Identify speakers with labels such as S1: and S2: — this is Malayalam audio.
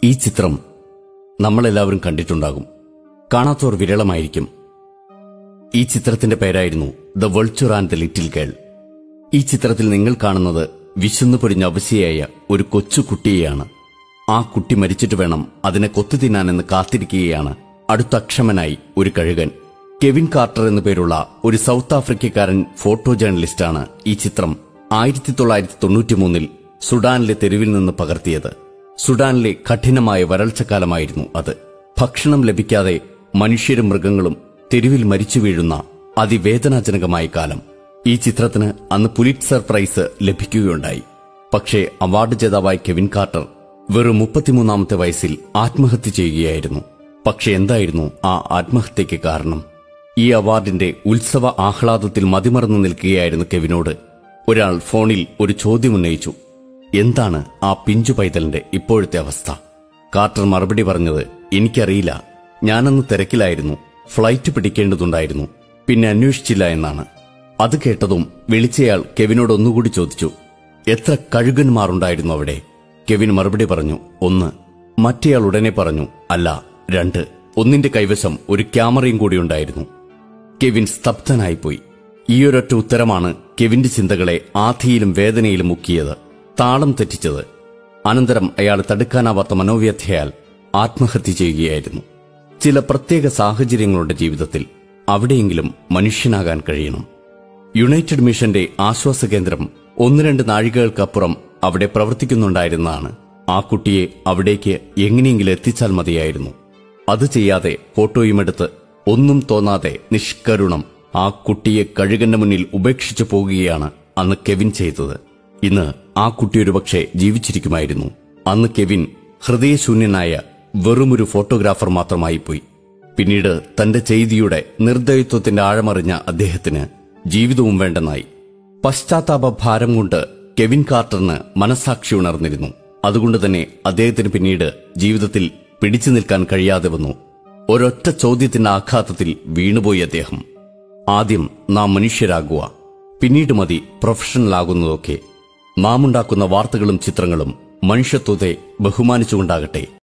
S1: ഈ ചിത്രം നമ്മളെല്ലാവരും കണ്ടിട്ടുണ്ടാകും കാണാത്തവർ വിരളമായിരിക്കും ഈ ചിത്രത്തിന്റെ പേരായിരുന്നു the vulture and the little girl ഈ ചിത്രത്തിൽ നിങ്ങൾ കാണുന്നത് വിശന്നു പൊടിഞ്ഞ അവശയായ ഒരു കൊച്ചു കുട്ടിയെയാണ് ആ കുട്ടി മരിച്ചിട്ട് വേണം അതിനെ കൊത്തു തിന്നാനെന്ന് കാത്തിരിക്കുകയാണ് അടുത്ത അക്ഷമനായി ഒരു കഴുകൻ കെവിൻ കാർട്ടർ എന്നു പേരുള്ള ഒരു സൗത്ത് ആഫ്രിക്കക്കാരൻ ഫോട്ടോ ജേർണലിസ്റ്റാണ് ഈ ചിത്രം ആയിരത്തി തൊള്ളായിരത്തി തൊണ്ണൂറ്റിമൂന്നിൽ സുഡാനിലെ തെരുവിൽ നിന്ന് പകർത്തിയത് സുഡാനിലെ കഠിനമായ വരൾച്ചക്കാലമായിരുന്നു അത് ഭക്ഷണം ലഭിക്കാതെ മനുഷ്യരും മൃഗങ്ങളും തെരുവിൽ മരിച്ചു വീഴുന്ന അതിവേദനാജനകമായ കാലം ഈ ചിത്രത്തിന് അന്ന് പുലിറ്റ്സർ പ്രൈസ് ലഭിക്കുകയുണ്ടായി പക്ഷേ അവാർഡ് ജേതാവായ കെവിൻ കാർട്ടർ വെറും മുപ്പത്തിമൂന്നാമത്തെ വയസ്സിൽ ആത്മഹത്യ ചെയ്യുകയായിരുന്നു പക്ഷെ എന്തായിരുന്നു ആ ആത്മഹത്യയ്ക്ക് കാരണം ഈ അവാർഡിന്റെ ഉത്സവ ആഹ്ലാദത്തിൽ മതിമറന്നു നിൽക്കുകയായിരുന്നു കെവിനോട് ഒരാൾ ഫോണിൽ ഒരു ചോദ്യമുന്നയിച്ചു എന്താണ് ആ പിഞ്ചു പൈതലിന്റെ ഇപ്പോഴത്തെ അവസ്ഥ കാർട്ടർ മറുപടി പറഞ്ഞത് എനിക്കറിയില്ല ഞാനന്ന് തിരക്കിലായിരുന്നു ഫ്ലൈറ്റ് പിടിക്കേണ്ടതുണ്ടായിരുന്നു പിന്നെ അന്വേഷിച്ചില്ല എന്നാണ് അത് കേട്ടതും വിളിച്ചയാൾ കെവിനോട് ഒന്നുകൂടി ചോദിച്ചു എത്ര കഴുകന്മാരുണ്ടായിരുന്നു അവിടെ കെവിൻ മറുപടി പറഞ്ഞു ഒന്ന് മറ്റേയാൾ ഉടനെ പറഞ്ഞു അല്ല രണ്ട് ഒന്നിന്റെ കൈവശം ഒരു ക്യാമറയും കൂടി ഉണ്ടായിരുന്നു കെവിൻ സ്തബ്ധനായിപ്പോയി ഈയൊരൊറ്റ ഉത്തരമാണ് കെവിന്റെ ചിന്തകളെ ആധിയിലും വേദനയിലും മുക്കിയത് താളം തെറ്റിച്ചത് അനന്തരം അയാൾ തടുക്കാനാവാത്ത മനോവ്യഥയാൽ ആത്മഹത്യ ചെയ്യുകയായിരുന്നു ചില പ്രത്യേക സാഹചര്യങ്ങളുടെ ജീവിതത്തിൽ അവിടെയെങ്കിലും മനുഷ്യനാകാൻ കഴിയണം യുണൈറ്റഡ് മിഷന്റെ ആശ്വാസ കേന്ദ്രം ഒന്ന് രണ്ട് നാഴികകൾക്കപ്പുറം അവിടെ പ്രവർത്തിക്കുന്നുണ്ടായിരുന്നതാണ് ആ കുട്ടിയെ അവിടേക്ക് എങ്ങനെയെങ്കിലും എത്തിച്ചാൽ മതിയായിരുന്നു അത് ചെയ്യാതെ ഫോട്ടോയുമെടുത്ത് ഒന്നും തോന്നാതെ നിഷ്കരുണം ആ കുട്ടിയെ കഴുകന്റെ മുന്നിൽ ഉപേക്ഷിച്ചു പോകുകയാണ് അന്ന് കെവിൻ ചെയ്തത് ഇന്ന് ആ കുട്ടി ഒരുപക്ഷെ ജീവിച്ചിരിക്കുമായിരുന്നു അന്ന് കെവിൻ ഹൃദയശൂന്യനായ വെറുമൊരു ഫോട്ടോഗ്രാഫർ മാത്രമായി പോയി പിന്നീട് തന്റെ ചെയ്തിയുടെ നിർദ്ദയത്വത്തിന്റെ ആഴമറിഞ്ഞ അദ്ദേഹത്തിന് ജീവിതവും വേണ്ടെന്നായി പശ്ചാത്താപ ഭാരം കൊണ്ട് കെവിൻ കാർട്ടറിന് മനസാക്ഷി ഉണർന്നിരുന്നു അതുകൊണ്ട് തന്നെ അദ്ദേഹത്തിന് പിന്നീട് ജീവിതത്തിൽ പിടിച്ചു നിൽക്കാൻ കഴിയാതെ വന്നു ഒരൊറ്റ ചോദ്യത്തിന്റെ ആഘാതത്തിൽ വീണുപോയി അദ്ദേഹം ആദ്യം നാം മനുഷ്യരാകുക പിന്നീട് മതി പ്രൊഫഷണൽ ആകുന്നതൊക്കെ നാം ഉണ്ടാക്കുന്ന വാർത്തകളും ചിത്രങ്ങളും മനുഷ്യത്വത്തെ ബഹുമാനിച്ചുകൊണ്ടാകട്ടെ